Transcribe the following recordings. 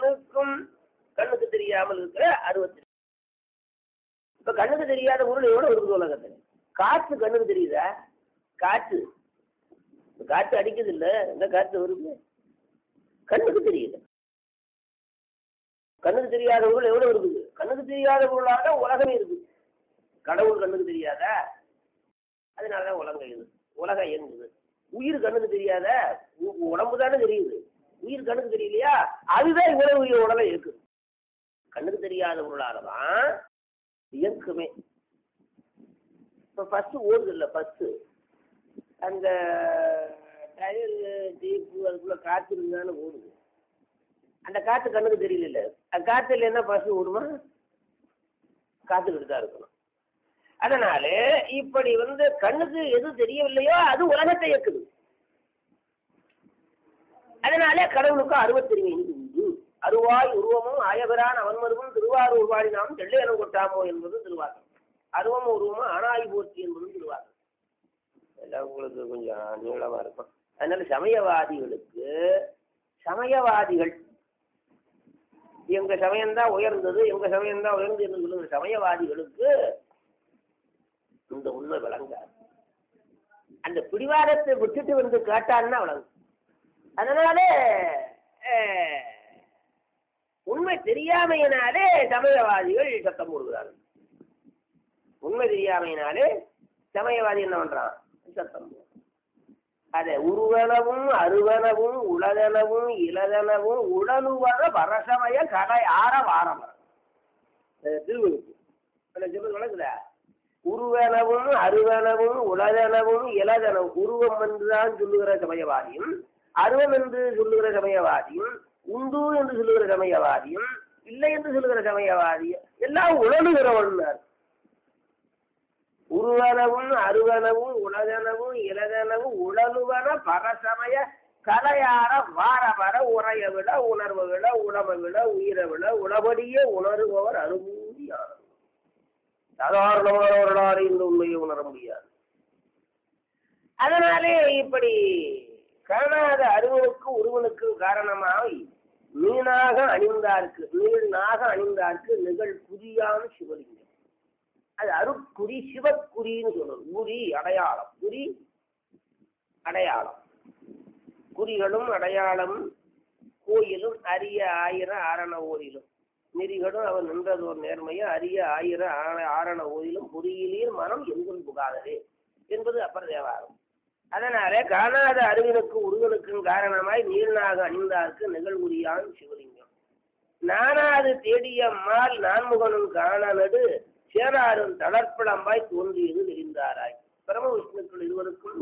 அருவினுக்கும் கண்ணுக்கு தெரியாமல் இருக்கிற அறுபத்தி இப்ப கண்ணுக்கு தெரியாத பொருள் எவ்வளவு இருக்குது உலகத்துல காற்று கண்ணுக்கு தெரியுதா காற்று இப்ப காற்று அடிக்குது இல்ல இந்த காற்று வருது கண்ணுக்கு தெரியுது கண்ணுக்கு தெரியாத பொருள் எவ்வளவு இருக்குது கண்ணுக்கு தெரியாத பொருளாக உலகமே இருக்குது கடவுள் கண்ணுக்கு தெரியாதா அதனாலதான் உலகம் இது உலகம் இயங்குது உயிர் கண்ணுக்கு தெரியாத உடம்பு தானே தெரியுது உயிர் கண்ணுக்கு தெரியலையா அதுதான் இவ்வளவு உயிர் உடலை இருக்குது கண்ணுக்கு தெரியாத பொருளால தான் இயக்குமே இப்போ ஃபஸ்ட்டு ஓடுது இல்லை ஃபஸ்ட்டு அந்த டயரு டீப்பு அதுக்குள்ளே காற்று இருந்தாலும் ஓடுது அந்த காற்று கண்ணுக்கு தெரியல அந்த காற்று இல்லைன்னா பஸ்ஸு ஓடுமா காத்துக்கிட்டு தான் இருக்கணும் அதனால இப்படி வந்து கண்ணுக்கு எது தெரியவில்லையோ அது உலகத்தை இயக்குது அதனால கடவுளுக்கு அறுபத்தெருமை உண்டு அருவாய் உருவமும் ஆயபிரான் அவன்மருவும் திருவாரூர் வாழினாம் தெள்ளையனம் கொட்டாமோ என்பது திருவாசகம் அருவம் உருவமும் ஆனாய் போற்றி என்பதும் திருவாசகம் எல்லாம் உங்களுக்கு கொஞ்சம் நீளமா இருக்கும் அதனால சமயவாதிகளுக்கு சமயவாதிகள் எங்க சமயம்தான் உயர்ந்தது எங்க சமயம்தான் உயர்ந்தது என்று சொல்லுகிற சமயவாதிகளுக்கு இந்த உண்மை விளங்காது அந்த பிடிவாதத்தை விட்டுட்டு வந்து கேட்டான்னா விளங்கும் அதனால அஹ், உண்மை தெரியாமையினாலே சமயவாதிகள் சத்தம் போடுகிறார்கள் உண்மை தெரியாமையினாலே சமயவாதி என்ன பண்றான் சத்தம் போடுறான். அதை உருவனவும் அருவனவும் உளதனவும் இளதனவும் உடலுவத வரசமய கலை ஆற வாரம் திருவள்ளுக்கு சொல்றது விளக்குதா உருவனவும் அருவனவும் உளதனவும் இளதனவும் உருவம் என்றுதான் சொல்லுகிற சமயவாதியும் அருவம் என்று சொல்லுகிற சமயவாதியும் உண்டு என்று சொல்லுகிற சமயவாதியும் இல்லை என்று சொல்லுகிற சமயவாதியும் எல்லாம் உழலுகிறவன் உருவனவும் அருவனவும் உலகனவும் இளதனவும் உழலுவன பரசமய கலையார வார வர உரைய விட உணர்வை விட உணவை விட உயிரை விட உளபடிய உணருபவர் அனுபூதியானவர் சாதாரணமானவர்களால் இந்த உண்மையை உணர முடியாது அதனாலே இப்படி காணாத அறிவனுக்கு உருவனுக்கு காரணமாய் மீனாக அணிந்தார்க்கு நீள்நாக அணிந்தார்க்கு நிகழ் குறியான சிவலிங்கம் அது அருட்குறி சிவக்குறின்னு சொல்றது குறி அடையாளம் குறி அடையாளம் குறிகளும் அடையாளம் கோயிலும் அரிய ஆயிர ஆரண ஓரிலும் நெறிகளும் அவன் நின்றதோர் நேர்மையும் அரிய ஆயிர ஆர- ஆரண ஓரிலும் பொறியிலீர் மனம் எங்கும் புகாததே என்பது அப்பர் தேவாரம் அதனால காணாத அறிவினுக்கு உருவனுக்கும் காரணமாய் நீர்நாக அணிந்தார்க்கு நிகழ்வுரியான் சிவலிங்கம் நானாது தேடிய மால் நான்முகனும் காணனடு சேராரும் தளர்ப்பளம்பாய் தோன்றியது தெரிந்தாராய் பரம விஷ்ணுக்கள் இருவருக்கும்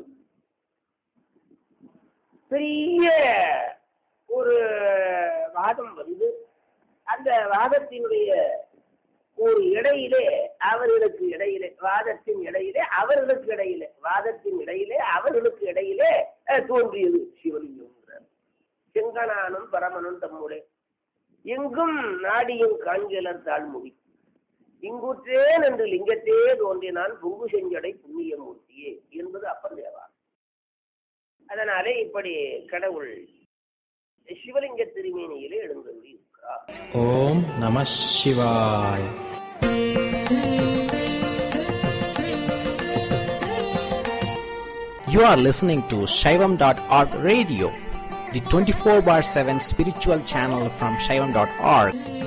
பெரிய ஒரு வாதம் வந்து அந்த வாதத்தினுடைய ஒரு இடையிலே அவர்களுக்கு இடையிலே வாதத்தின் இடையிலே அவர்களுக்கு இடையிலே வாதத்தின் இடையிலே அவர்களுக்கு இடையிலே அஹ், தோன்றியது சிவலிங்கம் செங்கனானும் பரமனும் தம்முடைய எங்கும் நாடியும் காண்கிலர் தாழ்முடி இங்குற்றேன் என்று லிங்கத்தே தோன்றினான் பொங்கு செஞ்சடை புண்ணியமூர்த்தியே என்பது அப்பர் தேவாரம் அதனாலே இப்படி கடவுள் சிவலிங்க திருமேனியிலே எழுந்தருளி இருக்கிறார் ஓம் நம சிவாய் You are listening to Shaivam.org radio, the 24 bar 7 spiritual channel from Shaivam.org.